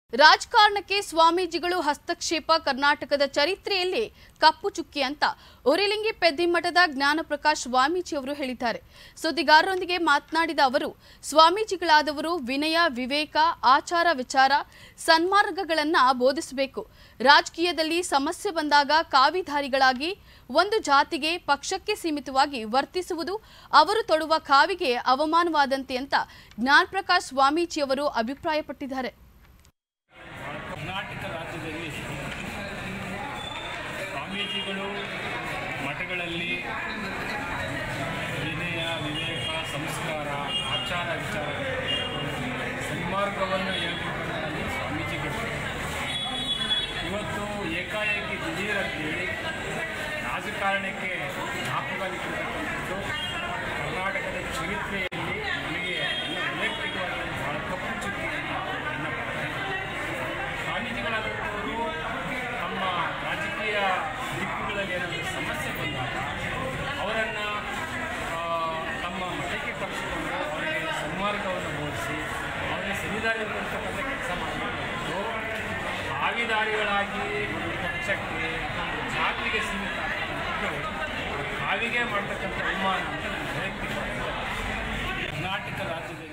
ರಾಜಕಾರಣಕ್ಕೆ ಸ್ವಾಮೀಜಿಗಳು ಹಸ್ತಕ್ಷೇಪ ಕರ್ನಾಟಕದ ಚರಿತ್ರೆಯಲ್ಲಿ ಕಪ್ಪು ಚುಕ್ಕಿ ಅಂತ ಉರಿಲಿಂಗಿ ಪೆದ್ದಿಮಠದ ಜ್ಞಾನಪ್ರಕಾಶ್ ಸ್ವಾಮೀಜಿ ಅವರು ಹೇಳಿದ್ದಾರೆ ಸುದ್ದಿಗಾರರೊಂದಿಗೆ ಮಾತನಾಡಿದ ಅವರು ಸ್ವಾಮೀಜಿಗಳಾದವರು ವಿನಯ ವಿವೇಕ ಆಚಾರ ವಿಚಾರ ಸನ್ಮಾರ್ಗಗಳನ್ನ ಬೋಧಿಸಬೇಕು ರಾಜಕೀಯದಲ್ಲಿ ಸಮಸ್ಯೆ ಬಂದಾಗ ಕಾವಿಧಾರಿಗಳಾಗಿ ಒಂದು ಜಾತಿಗೆ ಪಕ್ಷಕ್ಕೆ ಸೀಮಿತವಾಗಿ ವರ್ತಿಸುವುದು ಅವರು ತೊಡುವ ಕಾವಿಗೆ ಅವಮಾನವಾದಂತೆ ಅಂತ ಜ್ಞಾನಪ್ರಕಾಶ್ ಸ್ವಾಮೀಜಿ ಅವರು ಅಭಿಪ್ರಾಯಪಟ್ಟಿದ್ದಾರೆ ಕರ್ನಾಟಕ ರಾಜ್ಯದಲ್ಲಿ ಸ್ವಾಮೀಜಿಗಳು ಮಠಗಳಲ್ಲಿ ವಿನಯ ವಿವೇಕ ಸಂಸ್ಕಾರ ಆಚಾರ ವಿಚಾರ ಸನ್ಮಾರ್ಗವನ್ನು ಹೇಳ್ಕೊಟ್ಟಲ್ಲಿ ಸ್ವಾಮೀಜಿಗಳು ಇವತ್ತು ಏಕಾಏಕಿ ದಿಢೀರಂತೇಳಿ ರಾಜಕಾರಣಕ್ಕೆ ಜ್ಞಾಪಕವಾಗಿರ್ತಕ್ಕಂಥದ್ದು ಕರ್ನಾಟಕದ ಚರಿತ್ರೆಯಲ್ಲಿ ನನಗೆ ನನ್ನ ವೈಯಕ್ತಿಕವಾಗಿ ಬಹಳ ಕಪ್ಪು ಚುಕ್ಕಿ ಅಂತ ನನ್ನ ಭಾವನೆ ಸ್ವಾಮೀಜಿಗಳಾದಂಥವರು ತಮ್ಮ ರಾಜಕೀಯ ದಿಕ್ಕುಗಳಲ್ಲಿ ಏನಾದರೂ ಸಮಸ್ಯೆ ಬಂದಾಗ ಅವರನ್ನು ತಮ್ಮ ಮಠಕ್ಕೆ ಕರೆಸಿಕೊಂಡು ಅವರಿಗೆ ಸನ್ಮಾರ್ಗವನ್ನು ಬೋಧಿಸಿ ಅವರಿಗೆ ಸರಿದಾರಿಯಲ್ಲಿ ಬರ್ತಕ್ಕಂಥ ಕೆಲಸ ಮಾಡಬೇಕು ಕಾವಿದಾರಿಗಳಾಗಿ ಒಂದು ಪಕ್ಷಕ್ಕೆ ಅಥವಾ ಒಂದು ಜಾತಿಗೆ ಸೀಮಿತ ಆಗ್ತಕ್ಕಂಥದ್ದು ಕಾವಿಗೆ ಮಾಡ್ತಕ್ಕಂಥ ಅವಮಾನ ಅಂತ ನನ್ನ ವೈಯಕ್ತಿಕವಾಗಿ ಕರ್ನಾಟಕ ರಾಜ್ಯದಲ್ಲಿ